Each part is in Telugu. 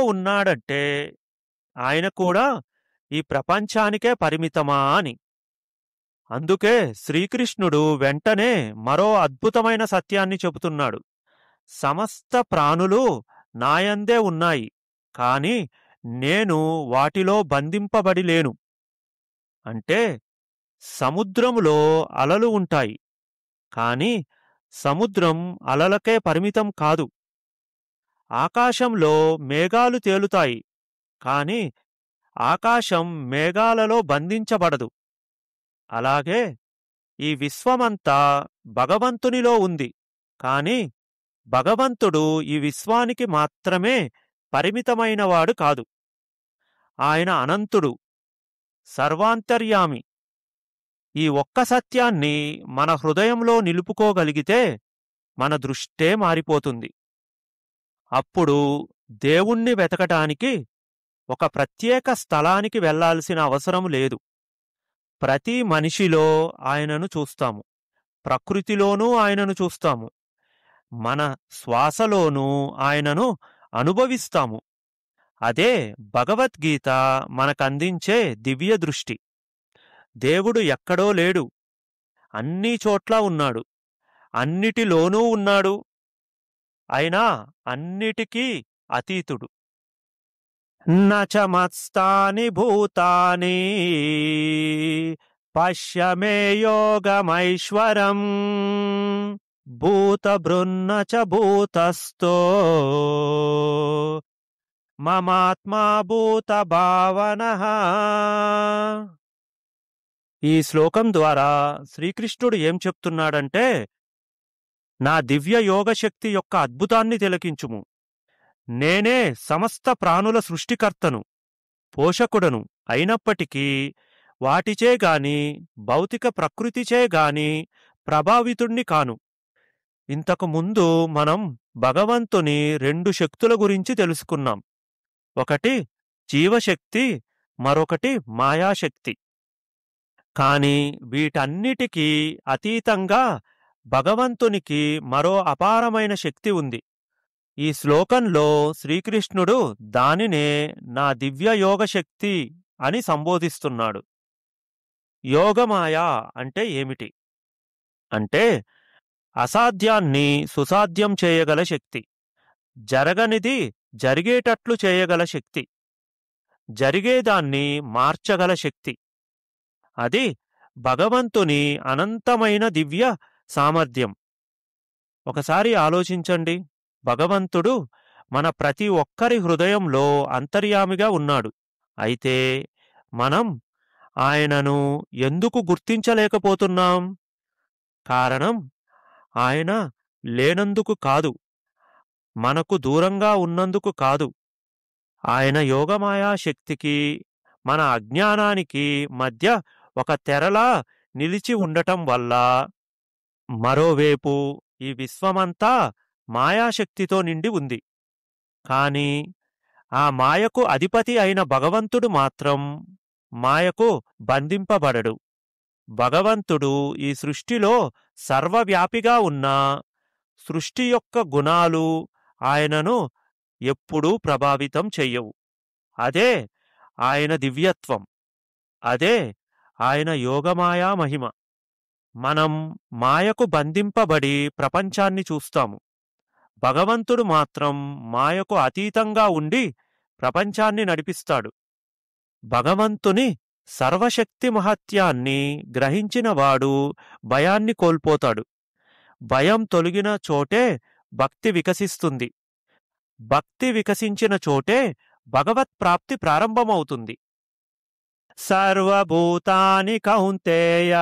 ఉన్నాడంటే ఆయన కూడా ఈ ప్రపంచానికే పరిమితమా అని అందుకే శ్రీకృష్ణుడు వెంటనే మరో అద్భుతమైన సత్యాన్ని చెబుతున్నాడు సమస్త ప్రాణులు నాయందే ఉన్నాయి కాని నేను వాటిలో బంధింపబడి లేను అంటే సముద్రములో అలలు ఉంటాయి కాని సముద్రం అలలకే పరిమితం కాదు ఆకాశంలో మేఘాలు తేలుతాయి కాని ఆకాశం మేఘాలలో బంధించబడదు అలాగే ఈ విశ్వమంతా భగవంతునిలో ఉంది కాని భగవంతుడు ఈ విశ్వానికి మాత్రమే పరిమితమైనవాడు కాదు ఆయన అనంతుడు సర్వాంతర్యామి ఈ ఒక్క సత్యాన్ని మన హృదయంలో నిలుపుకోగలిగితే మన దృష్టే మారిపోతుంది అప్పుడు దేవుణ్ణి వెతకటానికి ఒక ప్రత్యేక స్థలానికి వెళ్లాల్సిన అవసరం లేదు ప్రతి మనిషిలో ఆయనను చూస్తాము ప్రకృతిలోనూ ఆయనను చూస్తాము మన శ్వాసలోనూ ఆయనను అనుభవిస్తాము అదే భగవద్గీత మనకందించే దివ్య దృష్టి దేవుడు ఎక్కడో లేడు అన్ని చోట్ల ఉన్నాడు అన్నిటిలోనూ ఉన్నాడు అయినా అన్నిటికీ అతీతుడు నచమత్స్తాని భూతాని పశ్యమే యోగమైశ్వరం భూతభృన్న చ భూతస్థో మమాత్మా భూత భావన ఈ శ్లోకం ద్వారా శ్రీకృష్ణుడు ఏం చెప్తున్నాడంటే నా దివ్య యోగశక్తి యొక్క అద్భుతాన్ని తిలకించుము నేనే సమస్త ప్రాణుల సృష్టికర్తను పోషకుడను అయినప్పటికీ వాటిచే గాని భౌతిక ప్రకృతిచే గాని ప్రభావితుణ్ణి కాను ఇంతకు ముందు మనం భగవంతుని రెండు శక్తుల గురించి తెలుసుకున్నాం ఒకటి జీవశక్తి మరొకటి మాయాశక్తి కాని వీటన్నిటికీ అతీతంగా భగవంతునికి మరో అపారమైన శక్తి ఉంది ఈ శ్లోకంలో శ్రీకృష్ణుడు దానినే నా దివ్య యోగశక్తి అని సంబోధిస్తున్నాడు యోగమాయ అంటే ఏమిటి అంటే అసాధ్యాన్ని సుసాధ్యం చేయగల శక్తి జరగనిది జరిగేటట్లు చేయగల శక్తి జరిగేదాన్ని మార్చగల శక్తి అది భగవంతుని అనంతమైన దివ్య సామర్థ్యం ఒకసారి ఆలోచించండి భగవంతుడు మన ప్రతి ఒక్కరి హృదయంలో అంతర్యామిగా ఉన్నాడు అయితే మనం ఆయనను ఎందుకు గుర్తించలేకపోతున్నాం కారణం ఆయన లేనందుకు కాదు మనకు దూరంగా ఉన్నందుకు కాదు ఆయన యోగమాయా శక్తికి మన అజ్ఞానానికి మధ్య ఒక తెరలా నిలిచి ఉండటం వల్ల మరోవైపు ఈ విశ్వమంతా మాయాశక్తితో నిండి ఉంది కాని ఆ మాయకు అధిపతి అయిన భగవంతుడు మాత్రం మాయకు బంధింపబడడు భగవంతుడు ఈ సృష్టిలో సర్వవ్యాపిగా ఉన్న సృష్టి యొక్క గుణాలు ఆయనను ఎప్పుడూ ప్రభావితం చెయ్యవు అదే ఆయన దివ్యత్వం అదే ఆయన యోగమాయా మహిమ మనం మాయకు బంధింపబడి ప్రపంచాన్ని చూస్తాము భగవంతుడు మాత్రం మాయకు అతీతంగా ఉండి ప్రపంచాన్ని నడిపిస్తాడు భగవంతుని సర్వశక్తి మహత్యాన్ని గ్రహించినవాడు భయాన్ని కోల్పోతాడు భయం తొలగిన చోటే భక్తి వికసిస్తుంది భక్తి వికసించిన చోటే భగవత్ ప్రాప్తి ప్రారంభమవుతుంది సర్వభూతాని కౌంతేయ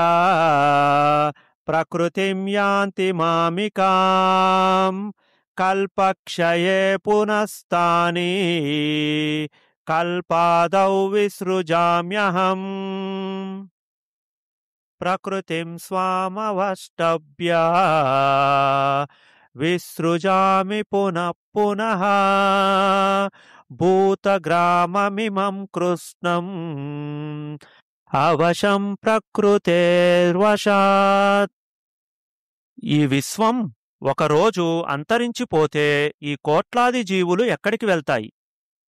ప్రకృతిం యాంతి మామికాం కల్పక్షయే పునస్తాని కల్పాదౌ విసృజామ్యహం ప్రకృతిం స్వామవష్టభ్య విసృజామి పునః పునః భూతగ్రామమిమం కృష్ణం అవశం ప్రకృతేర్వశాత్ ఈ విశ్వం ఒకరోజు అంతరించిపోతే ఈ కోట్లాది జీవులు ఎక్కడికి వెళ్తాయి